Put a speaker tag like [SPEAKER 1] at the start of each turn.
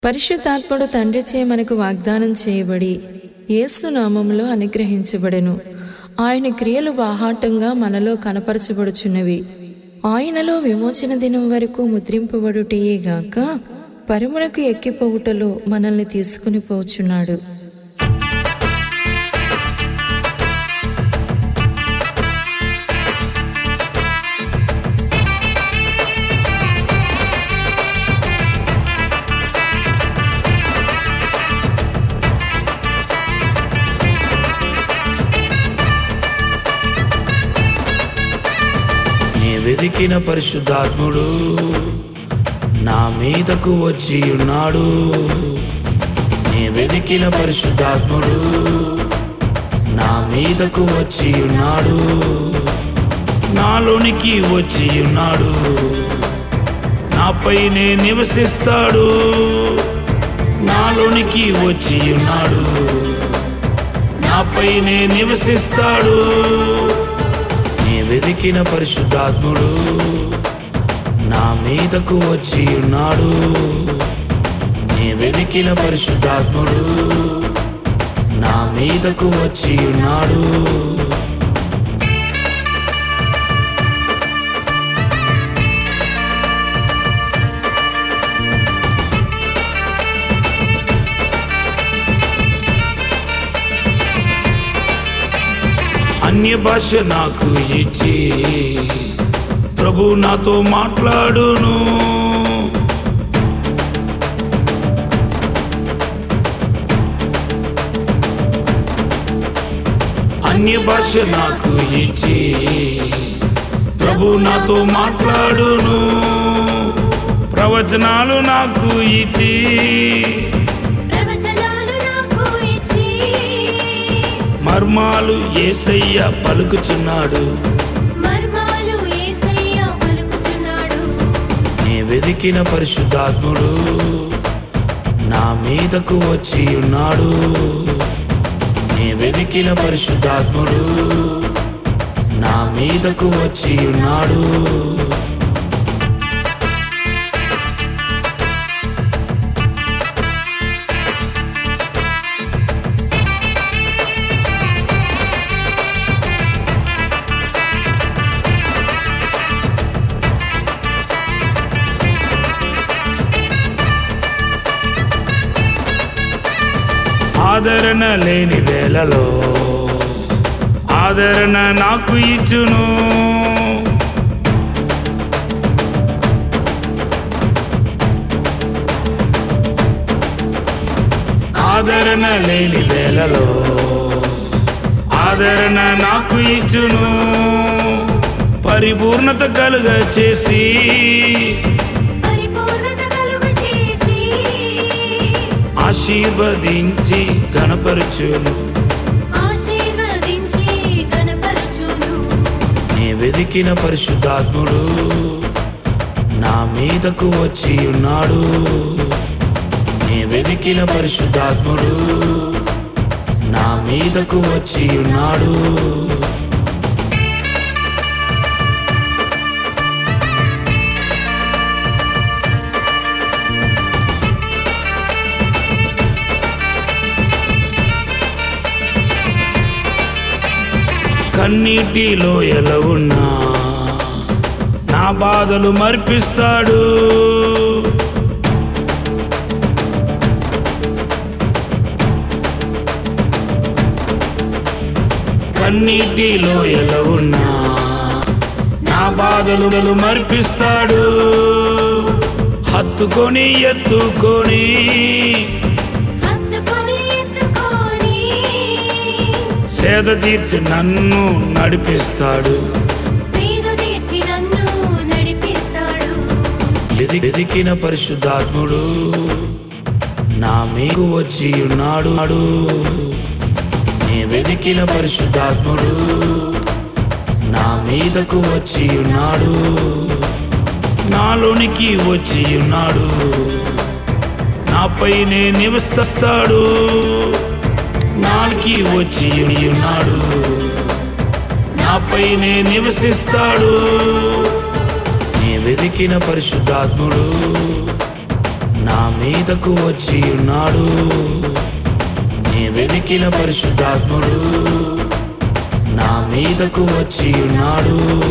[SPEAKER 1] పరిశుద్ధాత్ముడు తండ్రిచే మనకు వాగ్దానం చేయబడి యేసు నామములో అనుగ్రహించబడెను ఆయన క్రియలు బాహాటంగా మనలో కనపరచబడుచున్నవి ఆయనలో విమోచన దినం వరకు ముద్రింపబడుటయే గాక పరమునకు ఎక్కిపోవుటలో మనల్ని తీసుకుని పోచున్నాడు
[SPEAKER 2] నీ వెదికిన పరిశుద్ధాత్ముడు నా మీదకు వచ్చి ఉన్నాడు నీ వెదికిన పరిశుద్ధాత్ముడు నా మీదకు వచ్చి ఉన్నాడు నాలోనికి వచ్చి ఉన్నాడు నాపైనే నివసిస్తాడు నాలోనికి వచ్చి ఉన్నాడు నాపైనే నివసిస్తాడు నీ వెదికిన పరిశుద్ధాత్ముడు నా మీదకు వచ్చి ఉన్నాడు నీ వెదికిన పరిశుద్ధాత్ముడు నా మీదకు వచ్చి ఉన్నాడు అన్య భాష నాకు ఇచ్చి ప్రభు నాతో మాట్లాడును అన్య భాష నాకు ఇచ్చి ప్రభు నాతో మాట్లాడును ప్రవచనాలు నాకు ఇచ్చి
[SPEAKER 3] ప్రవచనాలు నాకు ఇచ్చి
[SPEAKER 2] మర్మాలు ఏసయ్య పలుకుచున్నాడు
[SPEAKER 3] మర్మాలు యేసయ్య పలుకుచున్నాడు
[SPEAKER 2] నీ వెదికిన పరిశుద్ధాత్ముడు నా మీదకు వచ్చి ఉన్నాడు నీ వెదికిన పరిశుద్ధాత్ముడు నా మీదకు వచ్చి ఉన్నాడు ఆదరణ లేని వేళలో ఆదరణ నాకు ఇచ్చును ఆదరణ లేని వేళలో ఆదరణ నాకు ఇచ్చును పరిపూర్ణత కలుగ చేసి
[SPEAKER 3] పరిపూర్ణత కలుగు చేసి
[SPEAKER 2] ఆశీర్వదించి గణపరచును
[SPEAKER 3] ఆశీర్వదించి గణపరచును
[SPEAKER 2] నీ వెదికిన పరిశుద్ధాత్ముడు నా మీదకు వచ్చి ఉన్నాడు నీ వెదికిన పరిశుద్ధాత్ముడు నా మీదకు వచ్చి ఉన్నాడు కన్నీటిలో ఎలా ఉన్నా నా బాధలు మర్పిస్తాడు కన్నీటిలో ఎలా ఉన్నా నా బాధలు మర్పిస్తాడు హత్తుకొని ఎత్తుకొని
[SPEAKER 3] హత్తుకొని ఎత్తుకొని
[SPEAKER 2] సేద తీర్చి నన్ను నడిపిస్తాడు
[SPEAKER 3] సీదు తీర్చి నన్ను నడిపిస్తాడు
[SPEAKER 2] ఎది- ఎదికిన పరిశుద్ధాత్ముడు నా మీకు వచ్చి ఉన్నాడు నీ వెదికిన పరిశుద్ధాత్ముడు నా మీదకు వచ్చి ఉన్నాడు నాలోనికి వచ్చి ఉన్నాడు నాపైనే నివసిస్తాడు నాకి వచ్చి ఉన్నాడు నాపైనే నివసిస్తాడు నీ వెదికిన పరిశుద్ధాత్ముడు నా మీదకు వచ్చి ఉన్నాడు నీ వెతికిన పరిశుద్ధాత్ముడు నా మీదకు వచ్చి ఉన్నాడు